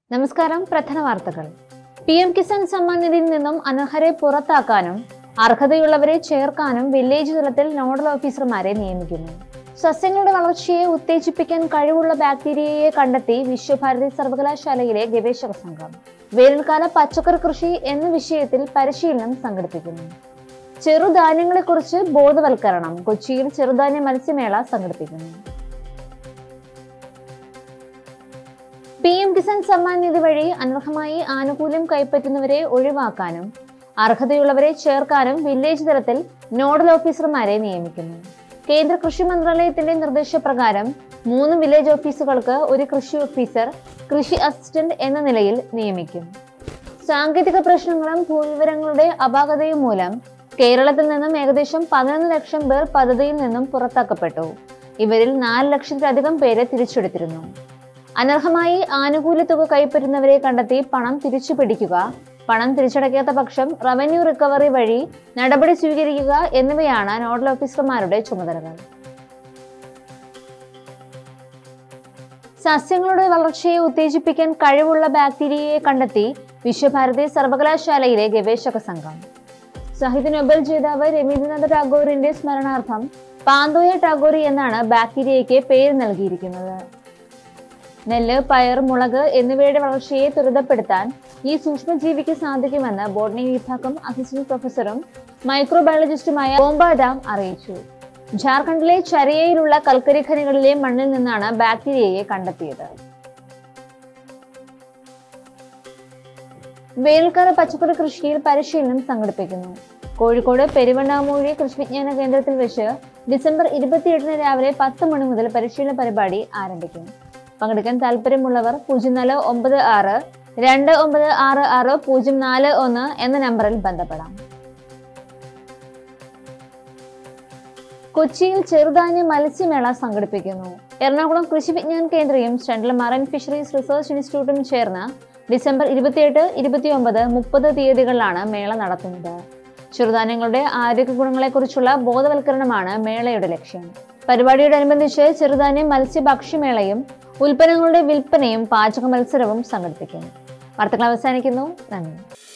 നമസ്കാരം പ്രധാന വാർത്തകൾ പി എം കിസാൻ സമ്മാൻ നിധിയിൽ നിന്നും അനർഹരെ പുറത്താക്കാനും അർഹതയുള്ളവരെ ചേർക്കാനും വില്ലേജ് തലത്തിൽ നോഡൽ ഓഫീസർമാരെ നിയമിക്കുന്നു സസ്യങ്ങളുടെ വളർച്ചയെ ഉത്തേജിപ്പിക്കാൻ കഴിവുള്ള ബാക്ടീരിയയെ കണ്ടെത്തി വിശ്വഭാരതി സർവകലാശാലയിലെ ഗവേഷക സംഘം വേനൽക്കാല പച്ചക്കറി കൃഷി എന്ന വിഷയത്തിൽ പരിശീലനം സംഘടിപ്പിക്കുന്നു ചെറുധാന്യങ്ങളെക്കുറിച്ച് ബോധവൽക്കരണം കൊച്ചിയിൽ ചെറുധാന്യ മത്സ്യമേള സംഘടിപ്പിക്കുന്നു പി എം കിസാൻ സമ്മാൻ നിധി വഴി അനർഹമായി ആനുകൂല്യം കൈപ്പറ്റുന്നവരെ ഒഴിവാക്കാനും അർഹതയുള്ളവരെ ചേർക്കാനും വില്ലേജ് തലത്തിൽ നോഡൽ ഓഫീസർമാരെ നിയമിക്കുന്നു കേന്ദ്ര കൃഷി മന്ത്രാലയത്തിന്റെ നിർദ്ദേശപ്രകാരം മൂന്ന് വില്ലേജ് ഓഫീസുകൾക്ക് ഒരു കൃഷി ഓഫീസർ കൃഷി അസിസ്റ്റന്റ് എന്ന നിലയിൽ നിയമിക്കും സാങ്കേതിക പ്രശ്നങ്ങളും ഭൂവിവരങ്ങളുടെ അപാകതയും മൂലം കേരളത്തിൽ നിന്നും ഏകദേശം പതിനൊന്ന് ലക്ഷം പേർ പദ്ധതിയിൽ നിന്നും പുറത്താക്കപ്പെട്ടു ഇവരിൽ നാല് ലക്ഷത്തിലധികം പേരെ തിരിച്ചെടുത്തിരുന്നു അനർഹമായി ആനുകൂല്യ തുക കൈപ്പറ്റുന്നവരെ കണ്ടെത്തി പണം തിരിച്ചു പിടിക്കുക പണം തിരിച്ചടയ്ക്കാത്ത പക്ഷം റവന്യൂ റിക്കവറി വഴി നടപടി സ്വീകരിക്കുക എന്നിവയാണ് നോഡൽ ഓഫീസർമാരുടെ ചുമതലകൾ സസ്യങ്ങളുടെ വളർച്ചയെ ഉത്തേജിപ്പിക്കാൻ കഴിവുള്ള ബാക്ടീരിയയെ കണ്ടെത്തി വിശ്വഭാരതി സർവകലാശാലയിലെ ഗവേഷക സംഘം സാഹിത്യ നൊബേൽ ജേതാവ് രവീന്ദ്രനാഥ ടാഗോറിന്റെ സ്മരണാർത്ഥം പാന്തോയ ടാഗോറി എന്നാണ് ബാക്ടീരിയയ്ക്ക് പേര് നൽകിയിരിക്കുന്നത് നെല്ല് പയർ മുളക് എന്നിവയുടെ വളർച്ചയെ ത്വരിതപ്പെടുത്താൻ ഈ സൂക്ഷ്മജീവിക്ക് സാധിക്കുമെന്ന് ബോട്ടണി വിഭാഗം അസിസ്റ്റന്റ് പ്രൊഫസറും മൈക്രോബയോളജിസ്റ്റുമായ ഓംബാദാം അറിയിച്ചു ജാർഖണ്ഡിലെ ചരിയയിലുള്ള കൽക്കരി ഖനികളിലെ മണ്ണിൽ നിന്നാണ് ബാക്ടീരിയയെ കണ്ടെത്തിയത് വേനൽക്കാല പച്ചക്കറി കൃഷിയിൽ പരിശീലനം സംഘടിപ്പിക്കുന്നു കോഴിക്കോട് പെരുവണ്ണാമൂഴി കൃഷി വിജ്ഞാന കേന്ദ്രത്തിൽ വെച്ച് ഡിസംബർ ഇരുപത്തിയെട്ടിന് രാവിലെ പത്ത് മണി മുതൽ പരിശീലന പരിപാടി ആരംഭിക്കും പങ്കെടുക്കാൻ താല്പര്യമുള്ളവർ പൂജ്യം നാല് ഒമ്പത് ആറ് രണ്ട് ഒമ്പത് ആറ് ആറ് പൂജ്യം നാല് ഒന്ന് എന്ന നമ്പറിൽ ബന്ധപ്പെടാം കൊച്ചിയിൽ ചെറുധാന്യ മത്സ്യമേള സംഘടിപ്പിക്കുന്നു എറണാകുളം കൃഷി വിജ്ഞാൻ കേന്ദ്രയും സെൻട്രൽ മറൈൻ ഫിഷറീസ് റിസർച്ച് ഇൻസ്റ്റിറ്റ്യൂട്ടും ചേർന്ന് ഡിസംബർ ഇരുപത്തിയെട്ട് ഇരുപത്തിയൊമ്പത് മുപ്പത് തീയതികളിലാണ് മേള നടത്തുന്നത് ചെറുധാന്യങ്ങളുടെ ആരോഗ്യ ഗുണങ്ങളെക്കുറിച്ചുള്ള ബോധവൽക്കരണമാണ് മേളയുടെ ലക്ഷ്യം പരിപാടിയോടനുബന്ധിച്ച് ചെറുധാന്യ മത്സ്യഭക്ഷ്യമേളയും ഉൽപ്പന്നങ്ങളുടെ വിൽപ്പനയും പാചക മത്സരവും സംഘടിപ്പിക്കും വാർത്തകൾ അവസാനിക്കുന്നു നന്ദി